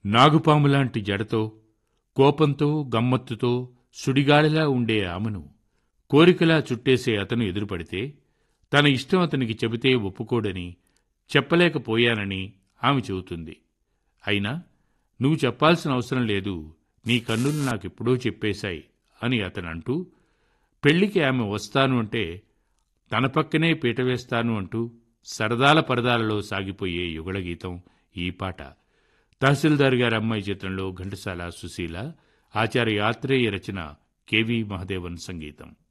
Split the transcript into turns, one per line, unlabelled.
నాగుపాములాంటి జడతో కోపంతో గమ్మత్తుతో సుడిగాలిలా ఉండే ఆమెను కోరికలా చుట్టేసే అతను ఎదురుపడితే తన ఇష్టం అతనికి చెబితే ఒప్పుకోడని చెప్పలేకపోయానని ఆమె చెబుతుంది అయినా నువ్వు చెప్పాల్సిన అవసరం లేదు నీ కన్నులు నాకెప్పుడో చెప్పేశాయి అని అతను అంటూ పెళ్లికి ఆమె వస్తాను అంటే తన పక్కనే పీట వేస్తాను అంటూ సరదాల పరదాలలో సాగిపోయే యుగళ గీతం ఈ పాట తహసీల్దార్ గారి అమ్మాయి చిత్రంలో ఘంటసాల సుశీల ఆచార్య ఆత్రేయ రచన కెవి మహదేవన్ సంగీతం